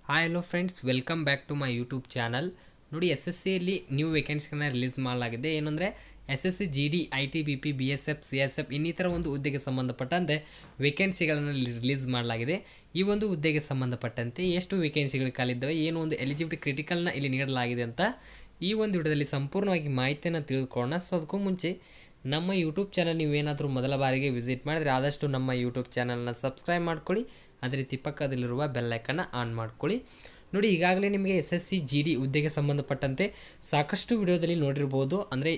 hi hello friends welcome back to my YouTube channel ನೋಡಿ S S ಸಿಯಲ್ಲಿ new ವೇಕೆನ್ಸಿಗಳನ್ನ release ಮಾಡಲಾಗಿದೆ ಏನಂದರೆ S S C G D I T B P B S F C S F ಇನ್ನಿತರ ಒಂದು ಹುದ್ದೆಗೆ ಸಂಬಂಧಪಟ್ಟಂತೆ ವೇಕೆನ್ಸಿಗಳನ್ನು release ಮಾಡಲಾಗಿದೆ ಈ ಒಂದು ಹುದ್ದೆಗೆ ಸಂಬಂಧಪಟ್ಟಂತೆ ಎಷ್ಟು ವೇಕೆನ್ಸಿಗಳು ಖಾಲಿದ್ದಾವೆ ಏನು ಒಂದು ಎಲಿಜಿಬಿಲಿಟಿ ಕ್ರಿಟಿಕಲ್ನ ಇಲ್ಲಿ ನೀಡಲಾಗಿದೆ ಅಂತ ಈ ಒಂದು ವಿಡಿಯೋದಲ್ಲಿ ಸಂಪೂರ್ಣವಾಗಿ ಮಾಹಿತಿಯನ್ನು ತಿಳಿದುಕೊಳ್ಳೋಣ ಸೊ ಅದಕ್ಕೂ ಮುಂಚೆ ನಮ್ಮ ಯೂಟ್ಯೂಬ್ ಚಾನಲ್ ನೀವೇನಾದರೂ ಮೊದಲ ಬಾರಿಗೆ ವಿಸಿಟ್ ಮಾಡಿದರೆ ಆದಷ್ಟು ನಮ್ಮ ಯೂಟ್ಯೂಬ್ ಚಾನಲ್ನ ಸಬ್ಸ್ಕ್ರೈಬ್ ಮಾಡ್ಕೊಳ್ಳಿ ಅದೇ ರೀತಿ ಪಕ್ಕದಲ್ಲಿರುವ ಬೆಲ್ಲೈಕನ್ನು ಆನ್ ಮಾಡ್ಕೊಳ್ಳಿ ನೋಡಿ ಈಗಾಗಲೇ ನಿಮಗೆ S S C G D ಹುದ್ದೆಗೆ ಸಂಬಂಧಪಟ್ಟಂತೆ ಸಾಕಷ್ಟು ವಿಡಿಯೋದಲ್ಲಿ ನೋಡಿರ್ಬೋದು ಅಂದರೆ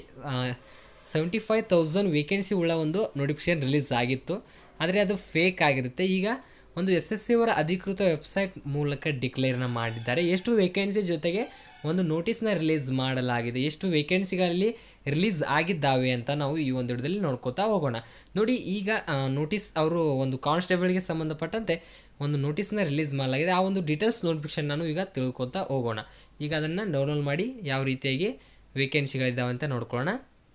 ಸೆವೆಂಟಿ ಫೈವ್ ತೌಸಂಡ್ ವೇಕೆನ್ಸಿ ಉಳ್ಳ ಒಂದು ನೋಟಿಫಿಕೇಶನ್ ರಿಲೀಸ್ ಆಗಿತ್ತು ಆದರೆ ಅದು ಫೇಕ್ ಆಗಿರುತ್ತೆ ಈಗ ಒಂದು ಎಸ್ ಎಸ್ ಸಿ ಅವರ ಅಧಿಕೃತ ವೆಬ್ಸೈಟ್ ಮೂಲಕ ಡಿಕ್ಲೇರ್ನ ಮಾಡಿದ್ದಾರೆ ಎಷ್ಟು ವೇಕೆನ್ಸಿ ಜೊತೆಗೆ ಒಂದು ನೋಟಿಸ್ನ ರಿಲೀಸ್ ಮಾಡಲಾಗಿದೆ ಎಷ್ಟು ವೇಕೆನ್ಸಿಗಳಲ್ಲಿ ರಿಲೀಸ್ ಆಗಿದ್ದಾವೆ ಅಂತ ನಾವು ಈ ಒಂದು ವಿಡಿಯೋದಲ್ಲಿ ನೋಡ್ಕೋತಾ ಹೋಗೋಣ ನೋಡಿ ಈಗ ನೋಟಿಸ್ ಅವರು ಒಂದು ಕಾನ್ಸ್ಟೇಬಲ್ಗೆ ಸಂಬಂಧಪಟ್ಟಂತೆ ಒಂದು ನೋಟಿಸ್ನ ರಿಲೀಸ್ ಮಾಡಲಾಗಿದೆ ಆ ಒಂದು ಡೀಟೇಲ್ಸ್ ನೋಟಿಫಿಕೇಶನ್ ನಾನು ಈಗ ತಿಳ್ಕೊತಾ ಹೋಗೋಣ ಈಗ ಅದನ್ನು ಡೌನ್ಲೋಡ್ ಮಾಡಿ ಯಾವ ರೀತಿಯಾಗಿ ವೇಕೆನ್ಸಿಗಳಿದ್ದಾವೆ ಅಂತ ನೋಡ್ಕೊಳ್ಳೋಣ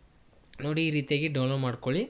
ನೋಡಿ ಈ ರೀತಿಯಾಗಿ ಡೌನ್ಲೋಡ್ ಮಾಡ್ಕೊಳ್ಳಿ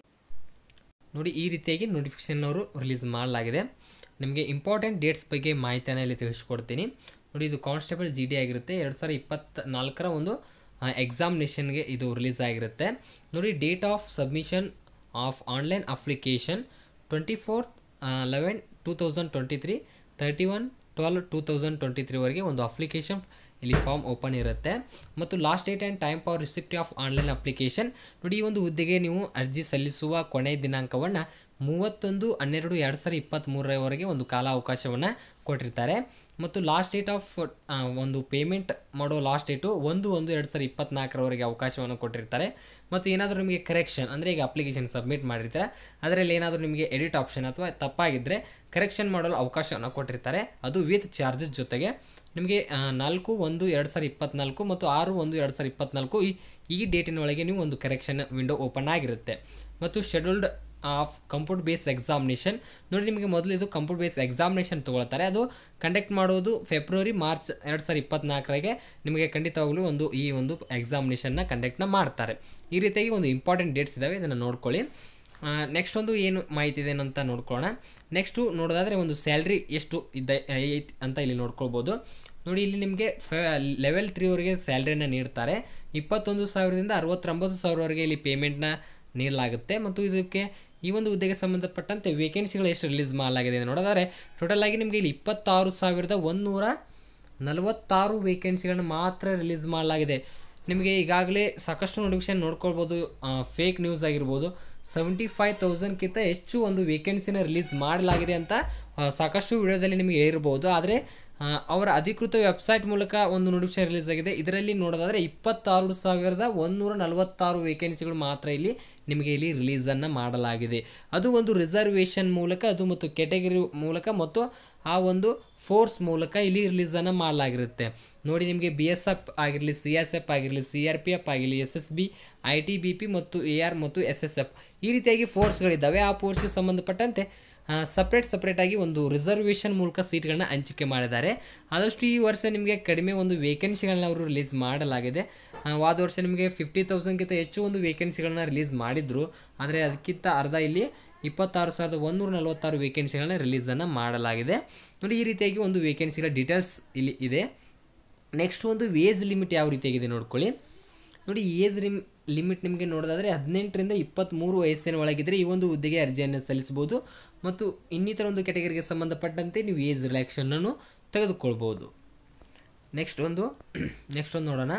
ನೋಡಿ ಈ ರೀತಿಯಾಗಿ ನೋಟಿಫಿಕೇಶನ್ ಅವರು ರಿಲೀಸ್ ಮಾಡಲಾಗಿದೆ ನಿಮಗೆ ಇಂಪಾರ್ಟೆಂಟ್ ಡೇಟ್ಸ್ ಬಗ್ಗೆ ಮಾಹಿತಿಯನ್ನು ಇಲ್ಲಿ ತಿಳಿಸ್ಕೊಡ್ತೀನಿ ನೋಡಿ ಇದು ಕಾನ್ಸ್ಟೇಬಲ್ ಜಿ ಡಿ ಆಗಿರುತ್ತೆ ಎರಡು ಸಾವಿರದ ಇಪ್ಪತ್ತ ನಾಲ್ಕರ ಒಂದು ಎಕ್ಸಾಮಿನೇಷನ್ಗೆ ಇದು ರಿಲೀಸ್ ಆಗಿರುತ್ತೆ ನೋಡಿ date of submission of online application twenty fourth eleven two thousand twenty three thirty one twelve two thousand twenty ತ್ರೀವರೆಗೆ ಒಂದು ಅಪ್ಲಿಕೇಶನ್ ಇಲ್ಲಿ ಫಾರ್ಮ್ ಓಪನ್ ಇರುತ್ತೆ ಮತ್ತು last date and time for receipt of online application ನೋಡಿ ಈ ಒಂದು ಹುದ್ದೆಗೆ ನೀವು ಅರ್ಜಿ ಸಲ್ಲಿಸುವ ಕೊನೆಯ ದಿನಾಂಕವನ್ನು ಮೂವತ್ತೊಂದು ಹನ್ನೆರಡು ಎರಡು ಸಾವಿರದ ಇಪ್ಪತ್ತ್ಮೂರರವರೆಗೆ ಒಂದು ಕಾಲಾವಕಾಶವನ್ನು ಕೊಟ್ಟಿರ್ತಾರೆ ಮತ್ತು ಲಾಸ್ಟ್ ಡೇಟ್ ಆಫ್ ಒಂದು ಪೇಮೆಂಟ್ ಮಾಡೋ ಲಾಸ್ಟ್ ಡೇಟು ಒಂದು ಒಂದು ಎರಡು ಸಾವಿರದ ಇಪ್ಪತ್ನಾಲ್ಕರವರೆಗೆ ಅವಕಾಶವನ್ನು ಕೊಟ್ಟಿರ್ತಾರೆ ಮತ್ತು ಏನಾದರೂ ನಿಮಗೆ ಕರೆಕ್ಷನ್ ಅಂದರೆ ಈಗ ಅಪ್ಲಿಕೇಶನ್ ಸಬ್ಮಿಟ್ ಮಾಡಿರ್ತಾರೆ ಅದರಲ್ಲಿ ಏನಾದರೂ ನಿಮಗೆ ಎಡಿಟ್ ಆಪ್ಷನ್ ಅಥವಾ ತಪ್ಪಾಗಿದ್ದರೆ ಕರೆಕ್ಷನ್ ಮಾಡಲು ಅವಕಾಶವನ್ನು ಕೊಟ್ಟಿರ್ತಾರೆ ಅದು ವಿತ್ ಚಾರ್ಜಸ್ ಜೊತೆಗೆ ನಿಮಗೆ ನಾಲ್ಕು ಒಂದು ಎರಡು ಸಾವಿರದ ಇಪ್ಪತ್ನಾಲ್ಕು ಮತ್ತು ಆರು ಒಂದು ಎರಡು ಸಾವಿರದ ಇಪ್ಪತ್ನಾಲ್ಕು ಈ ಈ ಡೇಟಿನ ಒಳಗೆ ನೀವು ಒಂದು ಕರೆಕ್ಷನ್ ವಿಂಡೋ ಓಪನ್ ಆಗಿರುತ್ತೆ ಮತ್ತು scheduled of computer base examination ನೋಡಿ ನಿಮಗೆ ಮೊದಲು ಇದು ಕಂಪ್ಯೂಟರ್ ಬೇಸ್ ಎಕ್ಸಾಮಿನೇಷನ್ ತೊಗೊಳ್ತಾರೆ ಅದು ಕಂಡಕ್ಟ್ ಮಾಡೋದು ಫೆಬ್ರವರಿ ಮಾರ್ಚ್ ಎರಡು ಸಾವಿರದ ಇಪ್ಪತ್ನಾಲ್ಕರಾಗೆ ನಿಮಗೆ ಖಂಡಿತವಾಗಲೂ ಒಂದು ಈ ಒಂದು ಎಕ್ಸಾಮಿನೇಷನ್ನ ಕಂಡಕ್ಟ್ನ ಮಾಡ್ತಾರೆ ಈ ರೀತಿಯಾಗಿ ಒಂದು ಇಂಪಾರ್ಟೆಂಟ್ ಡೇಟ್ಸ್ ಇದ್ದಾವೆ ಇದನ್ನು ನೋಡ್ಕೊಳ್ಳಿ ನೆಕ್ಸ್ಟ್ ಒಂದು ಏನು ಮಾಹಿತಿ ಇದೆ ಅಂತ ನೋಡ್ಕೊಳ್ಳೋಣ ನೆಕ್ಸ್ಟು ನೋಡೋದಾದರೆ ಒಂದು ಸ್ಯಾಲ್ರಿ ಎಷ್ಟು ಇದ್ದ ಐತಿ ಅಂತ ಇಲ್ಲಿ ನೋಡ್ಕೊಳ್ಬೋದು ನೋಡಿ ಇಲ್ಲಿ ನಿಮಗೆ ಫೆ ಲೆವೆಲ್ ತ್ರೀವರೆಗೆ ಸ್ಯಾಲ್ರಿನ ನೀಡ್ತಾರೆ ಇಪ್ಪತ್ತೊಂದು ಸಾವಿರದಿಂದ ಅರವತ್ತೊಂಬತ್ತು ಸಾವಿರವರೆಗೆ ಇಲ್ಲಿ ಪೇಮೆಂಟ್ನ ನೀಡಲಾಗುತ್ತೆ ಮತ್ತು ಇದಕ್ಕೆ ಈ ಒಂದು ಹುದ್ದೆಗೆ ಸಂಬಂಧಪಟ್ಟಂತೆ ವೇಕೆನ್ಸಿಗಳು ಎಷ್ಟು ರಿಲೀಸ್ ಮಾಡಲಾಗಿದೆ ನೋಡೋದಾದರೆ ಟೋಟಲ್ ಆಗಿ ನಿಮಗೆ ಇಲ್ಲಿ ಇಪ್ಪತ್ತಾರು ಸಾವಿರದ ಒಂದುನೂರ ನಲವತ್ತಾರು ವೇಕೆನ್ಸಿಗಳನ್ನು ಮಾತ್ರ ರಿಲೀಸ್ ಮಾಡಲಾಗಿದೆ ನಿಮಗೆ ಈಗಾಗಲೇ ಸಾಕಷ್ಟು ನೋಟಿಫಿಕೇಶನ್ ನೋಡ್ಕೊಳ್ಬೋದು ಫೇಕ್ ನ್ಯೂಸ್ ಆಗಿರ್ಬೋದು ಸೆವೆಂಟಿ ಫೈವ್ ತೌಸಂಡ್ಗಿಂತ ಹೆಚ್ಚು ಒಂದು ವೇಕೆನ್ಸಿನ ರಿಲೀಸ್ ಮಾಡಲಾಗಿದೆ ಅಂತ ಸಾಕಷ್ಟು ವಿಡಿಯೋದಲ್ಲಿ ನಿಮಗೆ ಹೇಳಿರ್ಬೋದು ಆದರೆ ಅವರ ಅಧಿಕೃತ ವೆಬ್ಸೈಟ್ ಮೂಲಕ ಒಂದು ನೋಟಿಫಿಕೇಶನ್ ರಿಲೀಸ್ ಆಗಿದೆ ಇದರಲ್ಲಿ ನೋಡೋದಾದರೆ ಇಪ್ಪತ್ತಾರು ಸಾವಿರದ ಒಂದುನೂರ ನಲವತ್ತಾರು ವೇಕೆನ್ಸಿಗಳು ಮಾತ್ರ ಇಲ್ಲಿ ನಿಮಗೆ ಇಲ್ಲಿ ರಿಲೀಸನ್ನು ಮಾಡಲಾಗಿದೆ ಅದು ಒಂದು ರಿಸರ್ವೇಷನ್ ಮೂಲಕ ಅದು ಮತ್ತು ಕೆಟಗರಿ ಮೂಲಕ ಮತ್ತು ಆ ಒಂದು ಫೋರ್ಸ್ ಮೂಲಕ ಇಲ್ಲಿ ರಿಲೀಸನ್ನು ಮಾಡಲಾಗಿರುತ್ತೆ ನೋಡಿ ನಿಮಗೆ ಬಿ ಎಸ್ ಎಫ್ ಆಗಿರಲಿ ಸಿ ಎಸ್ ಎಫ್ ಆಗಿರಲಿ ಸಿ ಆರ್ ಪಿ ಎಫ್ ಆಗಿರಲಿ S S B I T B P ಮತ್ತು ಎ ಆರ್ ಮತ್ತು ಎಸ್ ಎಸ್ ಎಫ್ ಈ ರೀತಿಯಾಗಿ ಫೋರ್ಸ್ಗಳಿದ್ದಾವೆ ಆ ಫೋರ್ಸ್ಗೆ ಸಂಬಂಧಪಟ್ಟಂತೆ ಸಪ್ರೇಟ್ ಸಪ್ರೇಟಾಗಿ ಒಂದು ರಿಸರ್ವೇಷನ್ ಮೂಲಕ ಸೀಟ್ಗಳನ್ನ ಹಂಚಿಕೆ ಮಾಡಿದ್ದಾರೆ ಆದಷ್ಟು ಈ ವರ್ಷ ನಿಮಗೆ ಕಡಿಮೆ ಒಂದು ವೇಕೆನ್ಸಿಗಳನ್ನ ಅವರು ರಿಲೀಸ್ ಮಾಡಲಾಗಿದೆ ವಾದ ವರ್ಷ ನಿಮಗೆ ಫಿಫ್ಟಿ ತೌಸಂಡ್ಗಿಂತ ಹೆಚ್ಚು ಒಂದು ವೇಕೆನ್ಸಿಗಳನ್ನ ರಿಲೀಸ್ ಮಾಡಿದ್ರು ಆದರೆ ಅದಕ್ಕಿಂತ ಅರ್ಧ ಇಲ್ಲಿ ಇಪ್ಪತ್ತಾರು ಸಾವಿರದ ಒಂದೂರ ನಲವತ್ತಾರು ವೇಕೆನ್ಸಿಗಳನ್ನ ರಿಲೀಸನ್ನು ಮಾಡಲಾಗಿದೆ ನೋಡಿ ಈ ರೀತಿಯಾಗಿ ಒಂದು ವೇಕೆನ್ಸಿಗಳ ಡೀಟೇಲ್ಸ್ ಇಲ್ಲಿ ಇದೆ ನೆಕ್ಸ್ಟ್ ಒಂದು ಏಜ್ ಲಿಮಿಟ್ ಯಾವ ರೀತಿಯಾಗಿದೆ ನೋಡ್ಕೊಳ್ಳಿ ನೋಡಿ ಏಜ್ ಲಿಮ್ ಲಿಮಿಟ್ ನಿಮಗೆ ನೋಡೋದಾದರೆ ಹದಿನೆಂಟರಿಂದ ಇಪ್ಪತ್ತ್ಮೂರು ವಯಸ್ಸಿನ ಒಳಗಿದ್ದರೆ ಈ ಒಂದು ಹುದ್ದೆಗೆ ಅರ್ಜಿಯನ್ನು ಸಲ್ಲಿಸ್ಬೋದು ಮತ್ತು ಇನ್ನಿತರ ಒಂದು ಕೆಟಗರಿಗೆ ಸಂಬಂಧಪಟ್ಟಂತೆ ನೀವು ಏಜ್ ರಿಲ್ಯಾಕ್ಷನನ್ನು ತೆಗೆದುಕೊಳ್ಬೋದು ನೆಕ್ಸ್ಟ್ ಒಂದು ನೆಕ್ಸ್ಟ್ ಒಂದು ನೋಡೋಣ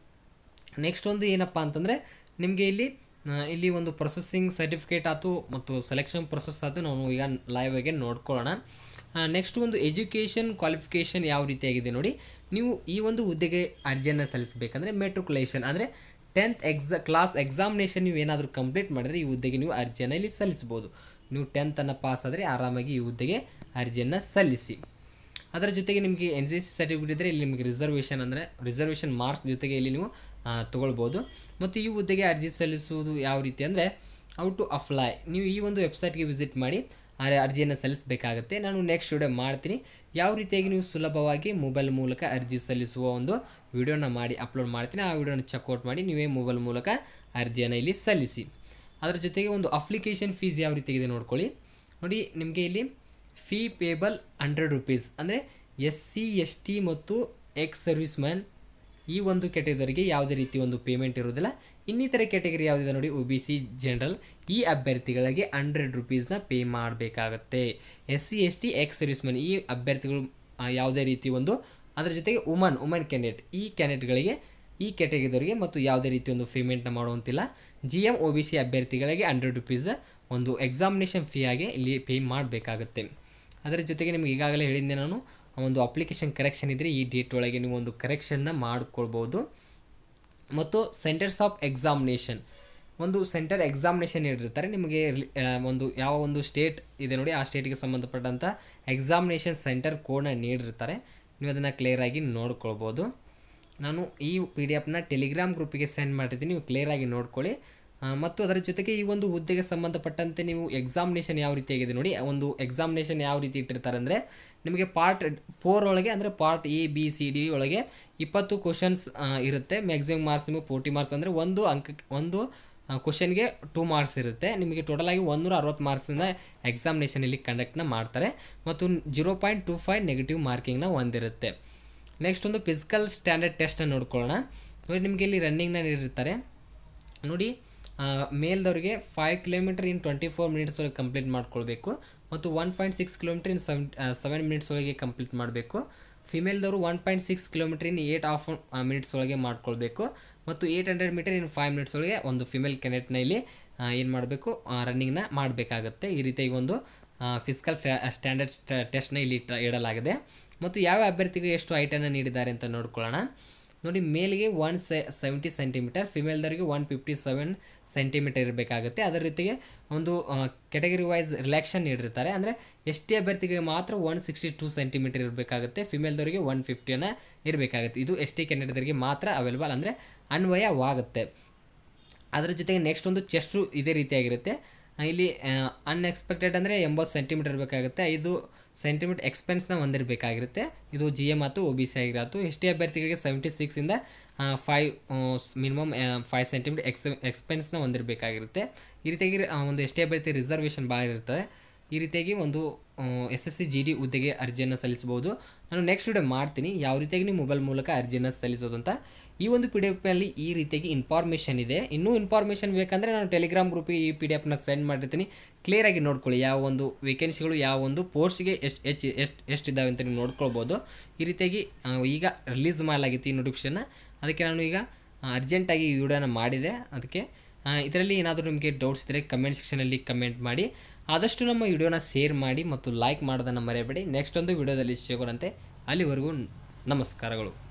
ನೆಕ್ಸ್ಟ್ ಒಂದು ಏನಪ್ಪ ಅಂತಂದರೆ ನಿಮಗೆ ಇಲ್ಲಿ ಇಲ್ಲಿ ಒಂದು ಪ್ರೊಸೆಸಿಂಗ್ ಸರ್ಟಿಫಿಕೇಟ್ ಆಯಿತು ಮತ್ತು ಸೆಲೆಕ್ಷನ್ ಪ್ರೊಸೆಸ್ ಆಯಿತು ನಾವು ಈಗ ಲೈವ್ ಆಗಿ ನೋಡ್ಕೊಳ್ಳೋಣ ನೆಕ್ಸ್ಟ್ ಒಂದು ಎಜುಕೇಷನ್ ಕ್ವಾಲಿಫಿಕೇಷನ್ ಯಾವ ರೀತಿಯಾಗಿದೆ ನೋಡಿ ನೀವು ಈ ಒಂದು ಹುದ್ದೆಗೆ ಅರ್ಜಿಯನ್ನು ಸಲ್ಲಿಸಬೇಕಂದ್ರೆ ಮೆಟ್ರಿಕುಲೇಷನ್ ಅಂದರೆ ಟೆಂತ್ ಎಕ್ಸಾ ಕ್ಲಾಸ್ ಎಕ್ಸಾಮಿನೇಷನ್ ನೀವು ಏನಾದರೂ ಕಂಪ್ಲೀಟ್ ಮಾಡಿದ್ರೆ ಈ ಹುದ್ದೆಗೆ ನೀವು ಅರ್ಜಿಯನ್ನು ಇಲ್ಲಿ ಸಲ್ಲಿಸ್ಬೋದು ನೀವು ಟೆಂತನ್ನು ಪಾಸ್ ಆದರೆ ಆರಾಮಾಗಿ ಈ ಹುದ್ದೆಗೆ ಅರ್ಜಿಯನ್ನು ಸಲ್ಲಿಸಿ ಅದರ ಜೊತೆಗೆ ನಿಮಗೆ ಎನ್ ಸಿ ಸಿ ಸರ್ಟಿಫಿಕೇಟ್ ಇದ್ದರೆ ಇಲ್ಲಿ ನಿಮಗೆ ರಿಸರ್ವೇಷನ್ ಅಂದರೆ ರಿಸರ್ವೇಷನ್ ಮಾರ್ಕ್ಸ್ ಜೊತೆಗೆ ಇಲ್ಲಿ ನೀವು ತೊಗೊಳ್ಬೋದು ಮತ್ತು ಈ ಹುದ್ದೆಗೆ ಅರ್ಜಿ ಸಲ್ಲಿಸುವುದು ಯಾವ ರೀತಿ ಅಂದರೆ ಔ ಟು ಅಪ್ಲೈ ನೀವು ಈ ಒಂದು ವೆಬ್ಸೈಟ್ಗೆ ವಿಸಿಟ್ ಮಾಡಿ ಅರ್ಜಿಯನ್ನು ಸಲ್ಲಿಸಬೇಕಾಗತ್ತೆ ನಾನು ನೆಕ್ಸ್ಟ್ ವಿಡಿಯೋ ಮಾಡ್ತೀನಿ ಯಾವ ರೀತಿಯಾಗಿ ನೀವು ಸುಲಭವಾಗಿ ಮೊಬೈಲ್ ಮೂಲಕ ಅರ್ಜಿ ಸಲ್ಲಿಸುವ ಒಂದು ವಿಡಿಯೋನ ಮಾಡಿ ಅಪ್ಲೋಡ್ ಮಾಡ್ತೀನಿ ಆ ವಿಡಿಯೋನ ಚೆಕ್ಔಟ್ ಮಾಡಿ ನೀವೇ ಮೊಬೈಲ್ ಮೂಲಕ ಅರ್ಜಿಯನ್ನು ಇಲ್ಲಿ ಸಲ್ಲಿಸಿ ಅದರ ಜೊತೆಗೆ ಒಂದು ಅಪ್ಲಿಕೇಶನ್ ಫೀಸ್ ಯಾವ ರೀತಿಯಾಗಿದೆ ನೋಡ್ಕೊಳ್ಳಿ ನೋಡಿ ನಿಮಗೆ ಇಲ್ಲಿ ಫೀ ಪೇಬಲ್ ಹಂಡ್ರೆಡ್ ರುಪೀಸ್ ಅಂದರೆ ಎಸ್ ಸಿ ಎಸ್ ಟಿ ಮತ್ತು ಎಕ್ಸ್ ಸರ್ವಿಸ್ ಮ್ಯಾನ್ ಈ ಒಂದು ಕೆಟಗರಿಗೆ ಯಾವುದೇ ರೀತಿ ಒಂದು ಪೇಮೆಂಟ್ ಇರೋದಿಲ್ಲ ಇನ್ನಿತರ ಕೆಟಗರಿ ಯಾವುದಿದೆ ನೋಡಿ ಒ ಬಿ ಸಿ ಜನರಲ್ ಈ ಅಭ್ಯರ್ಥಿಗಳಿಗೆ ಹಂಡ್ರೆಡ್ ರುಪೀಸ್ನ ಪೇ ಮಾಡಬೇಕಾಗತ್ತೆ S C S T ex service man ಈ ಅಭ್ಯರ್ಥಿಗಳು ಆ, ಯಾವುದೇ ರೀತಿ ಒಂದು ಅದರ ಜೊತೆಗೆ ಉಮನ್ ಉಮನ್ ಕ್ಯಾಂಡಿಡೇಟ್ ಈ ಕ್ಯಾಂಡಿಡೇಟ್ಗಳಿಗೆ ಈ ಕೆಟಗರಿದವರಿಗೆ ಮತ್ತು ಯಾವುದೇ ರೀತಿ ಒಂದು ಪೇಮೆಂಟ್ನ ಮಾಡುವಂತಿಲ್ಲ G M O B C ಅಭ್ಯರ್ಥಿಗಳಿಗೆ ಹಂಡ್ರೆಡ್ ರುಪೀಸ್ ಒಂದು ಎಕ್ಸಾಮಿನೇಷನ್ ಫೀ ಆಗಿ ಇಲ್ಲಿ ಪೇ ಮಾಡಬೇಕಾಗುತ್ತೆ ಅದರ ಜೊತೆಗೆ ನಿಮ್ಗೆ ಈಗಾಗಲೇ ಹೇಳಿದ್ದೆ ನಾನು ಒಂದು ಅಪ್ಲಿಕೇಶನ್ ಕರೆಕ್ಷನ್ ಇದ್ದರೆ ಈ ಡೇಟ್ ಒಳಗೆ ನೀವು ಒಂದು ಕರೆಕ್ಷನ್ನ ಮಾಡ್ಕೊಳ್ಬೋದು ಮತ್ತು ಸೆಂಟರ್ಸ್ ಆಫ್ ಎಕ್ಸಾಮಿನೇಷನ್ ಒಂದು ಸೆಂಟರ್ ಎಕ್ಸಾಮಿನೇಷನ್ ನೀಡಿರ್ತಾರೆ ನಿಮಗೆ ರಿಲಿ- ಆ, ಒಂದು ಯಾವ ಒಂದು ಸ್ಟೇಟ್ ಇದೆ ನೋಡಿ ಆ ಸ್ಟೇಟ್ಗೆ ಸಂಬಂಧಪಟ್ಟಂಥ ಎಕ್ಸಾಮಿನೇಷನ್ ಸೆಂಟರ್ ಕೋಡ್ನ ನೀಡಿರ್ತಾರೆ ನೀವು ಅದನ್ನು ಕ್ಲಿಯರಾಗಿ ನೋಡ್ಕೊಳ್ಬೋದು ನಾನು ಈ ಪಿ ಡಿ ಎಫ್ನ ಟೆಲಿಗ್ರಾಮ್ ಗ್ರೂಪಿಗೆ ಸೆಂಡ್ ಮಾಡಿದ್ದೀನಿ ನೀವು ಕ್ಲಿಯರಾಗಿ ನೋಡ್ಕೊಳ್ಳಿ ಆ, ಮತ್ತು ಅದರ ಜೊತೆಗೆ ಈ ಒಂದು ಹುದ್ದೆಗೆ ಸಂಬಂಧಪಟ್ಟಂತೆ ನೀವು ಎಕ್ಸಾಮಿನೇಷನ್ ಯಾವ ರೀತಿಯಾಗಿದೆ ನೋಡಿ ಒಂದು ಎಕ್ಸಾಮಿನೇಷನ್ ಯಾವ ರೀತಿ ಇಟ್ಟಿರ್ತಾರೆ ಅಂದರೆ ನಿಮಗೆ ಪಾರ್ಟ್ ಫೋರ್ ಒಳಗೆ ಅಂದರೆ part A B C D ಒಳಗೆ ಇಪ್ಪತ್ತು ಕ್ವಶನ್ಸ್ ಇರುತ್ತೆ ಮ್ಯಾಕ್ಸಿಮಮ್ ಮಾರ್ಕ್ಸ್ ನಿಮಗೆ ಫೋರ್ಟಿ ಮಾರ್ಕ್ಸ್ ಅಂದರೆ ಒಂದು ಅಂಕ ಒಂದು ಕ್ವಶನ್ಗೆ ಟೂ ಮಾರ್ಕ್ಸ್ ಇರುತ್ತೆ ನಿಮಗೆ ಟೋಟಲ್ ಆಗಿ ಒಂದೂರ ಅರವತ್ತು ಮಾರ್ಕ್ಸಿಂದ ಎಕ್ಸಾಮಿನೇಷನ್ ಇಲ್ಲಿ ಕಂಡಕ್ಟ್ನ ಮಾಡ್ತಾರೆ ಮತ್ತು zero point two five negative ಮಾರ್ಕಿಂಗ್ನ ಹೊಂದಿರುತ್ತೆ ನೆಕ್ಸ್ಟ್ ಒಂದು ಫಿಸಿಕಲ್ ಸ್ಟ್ಯಾಂಡರ್ಡ್ ಟೆಸ್ಟನ್ನು ನೋಡ್ಕೊಳ್ಳೋಣ ನೋಡಿ ನಿಮಗೆ ಇಲ್ಲಿ ರನ್ನಿಂಗ್ನ ನೀಡಿರ್ತಾರೆ ನೋಡಿ ಮೇಲ್ದವ್ರಿಗೆ five kilometre in twenty four minutes ಒಳಗೆ ಕಂಪ್ಲೀಟ್ ಮಾಡ್ಕೊಳ್ಬೇಕು ಮತ್ತು one point six kilometre in seven seven minutes ಒಳಗೆ ಕಂಪ್ಲೀಟ್ ಮಾಡಬೇಕು ಫಿಮೇಲ್ದವರು one point six kilometre in eight half minutes ಒಳಗೆ ಮಾಡ್ಕೊಳ್ಬೇಕು ಮತ್ತು eight hundred metre in five minutes ಒಳಗೆ ಒಂದು ಫಿಮೇಲ್ ಕ್ಯಾಂಡಿಡೇಟ್ನ ಇಲ್ಲಿ ಏನು ಮಾಡಬೇಕು ರನ್ನಿಂಗ್ನ ಮಾಡಬೇಕಾಗತ್ತೆ ಈ ರೀತಿಯಾಗಿ ಒಂದು ಫಿಸಿಕಲ್ ಸ್ಟ್ಯಾಂಡರ್ಡ್ ಟೆಸ್ಟ್ನ ಇಲ್ಲಿ ಇಟ್ಟ- ಇಡಲಾಗಿದೆ ಮತ್ತು ಯಾವ ಅಭ್ಯರ್ಥಿಗೆ ಎಷ್ಟು ಹೈಟನ್ನು ನೀಡಿದ್ದಾರೆ ಅಂತ ನೋಡ್ಕೊಳ್ಳೋಣ ನೋಡಿ ಮೇಲ್ಗೆ ಒನ್ ಸೆ ಸೆವೆಂಟಿ ಸೆಂಟಿಮೀಟರ್ ಫಿಮೇಲ್ದವರಿಗೆ ಒನ್ ಫಿಫ್ಟಿ ಸೆವೆನ್ ಸೆಂಟಿಮೀಟರ್ ಇರಬೇಕಾಗುತ್ತೆ ಅದರ ರೀತಿಗೆ ಒಂದು ಕೆಟಗರಿ ವೈಸ್ ರಿಲ್ಯಾಕ್ಷನ್ ನೀಡಿರ್ತಾರೆ ಅಂದರೆ ಎಸ್ ಟಿ ಅಭ್ಯರ್ಥಿಗೆ ಮಾತ್ರ ಒನ್ ಸಿಕ್ಸ್ಟಿ ಟೂ ಸೆಂಟಿಮೀಟರ್ ಇರಬೇಕಾಗುತ್ತೆ ಫಿಮೇಲ್ದವರಿಗೆ ಒನ್ ಫಿಫ್ಟಿಯನ್ನು ಇರಬೇಕಾಗುತ್ತೆ ಇದು ಎಸ್ ಟಿ ಕ್ಯಾಂಡಿಡೇಟ್ಗಳಿಗೆ ಮಾತ್ರ ಅವೈಲೇಬಲ್ ಅಂದರೆ ಅನ್ವಯವಾಗುತ್ತೆ ಅದರ ಜೊತೆಗೆ ನೆಕ್ಸ್ಟ್ ಒಂದು ಚೆಸ್ಟು ಇದೇ ರೀತಿಯಾಗಿರುತ್ತೆ ಆ, ಇಲ್ಲಿ ಅನ್ಎಕ್ಸ್ಪೆಕ್ಟೆಡ್ ಅಂದರೆ ಎಂಬತ್ತು ಸೆಂಟಿಮೀಟರ್ ಇರಬೇಕಾಗುತ್ತೆ ಐದು ಸೆಂಟಿಮೀಟರ್ ಎಕ್ಸ್ಪೆನ್ಸ್ನ ಹೊಂದಿರಬೇಕಾಗಿರುತ್ತೆ ಇದು ಜಿ ಎಮ್ ಮತ್ತು ಒ ಬಿ ಸಿ ಆಗಿರತ್ತು ಎಸ್ ಟಿ ಅಭ್ಯರ್ಥಿಗಳಿಗೆ ಸೆವೆಂಟಿ ಸಿಕ್ಸಿಂದ ಫೈವ್ ಮಿನಿಮಮ್ ಫೈವ್ ಸೆಂಟಿಮೀಟರ್ ಎಕ್ಸ್ ಎಕ್ಸ್ಪೆನ್ಸ್ನ ಹೊಂದಿರಬೇಕಾಗಿರುತ್ತೆ ಈ ರೀತಿಯಾಗಿ ಆ, ಒಂದು ಎಸ್ ಟಿ ಅಭ್ಯರ್ಥಿ ರಿಸರ್ವೇಷನ್ ಭಾಳ ಇರ್ತದೆ ಈ ರೀತಿಯಾಗಿ ಒಂದು S S C G D ಹುದ್ದೆಗೆ ಅರ್ಜಿಯನ್ನು ಸಲ್ಲಿಸಬಹುದು ನಾನು ನೆಕ್ಸ್ಟ್ ವಿಡಿಯೋ ಮಾಡ್ತೀನಿ ಯಾವ ರೀತಿಯಾಗಿ ನೀವು ಮೊಬೈಲ್ ಮೂಲಕ ಅರ್ಜಿಯನ್ನು ಸಲ್ಲಿಸೋದು ಅಂತ ಈ ಒಂದು ಪಿ ಡಿ ಎಫ್ನಲ್ಲಿ ಈ ರೀತಿಯಾಗಿ ಇನ್ಫಾರ್ಮೇಷನ್ ಇದೆ ಇನ್ನೂ ಇನ್ಫಾರ್ಮೇಷನ್ ಬೇಕಂದರೆ ನಾನು ಟೆಲಿಗ್ರಾಮ್ ಗ್ರೂಪಿಗೆ ಈ ಪಿ ಡಿ ಎಫ್ನ ಸೆಂಡ್ ಮಾಡಿರ್ತೀನಿ ಕ್ಲಿಯರಾಗಿ ನೋಡ್ಕೊಳ್ಳಿ ಯಾವ ಒಂದು ವೇಕೆನ್ಸಿಗಳು ಯಾವ ಒಂದು ಪೋಸ್ಟ್ಗೆ ಎಷ್ಟು ಹೆಚ್ಚು ಎಷ್ಟು ಎಷ್ಟು ಇದ್ದಾವೆ ಅಂತ ನೀವು ನೋಡ್ಕೊಳ್ಬೋದು ಈ ರೀತಿಯಾಗಿ ಆ, ಈಗ ರಿಲೀಸ್ ಮಾಡಲಾಗಿತ್ತು ಈ ನೋಟಿಫಿಕೇಶನ್ನ ಅದಕ್ಕೆ ನಾನು ಈಗ ಅರ್ಜೆಂಟಾಗಿ ಈ ವಿಡಿಯೋನ ಮಾಡಿದೆ ಅದಕ್ಕೆ ಇದರಲ್ಲಿ ಏನಾದರೂ ನಿಮಗೆ ಡೌಟ್ಸ್ ಇದ್ದರೆ ಕಮೆಂಟ್ ಸೆಕ್ಷನಲ್ಲಿ ಕಮೆಂಟ್ ಮಾಡಿ ಆದಷ್ಟು ನಮ್ಮ ವಿಡಿಯೋನ ಶೇರ್ ಮಾಡಿ ಮತ್ತು ಲೈಕ್ ಮಾಡೋದನ್ನು ಮರೆಯಬೇಡಿ ನೆಕ್ಸ್ಟ್ ಒಂದು ವಿಡಿಯೋದಲ್ಲಿ ಸಿಗೋಣಂತೆ ಅಲ್ಲಿವರೆಗೂ ನಮಸ್ಕಾರಗಳು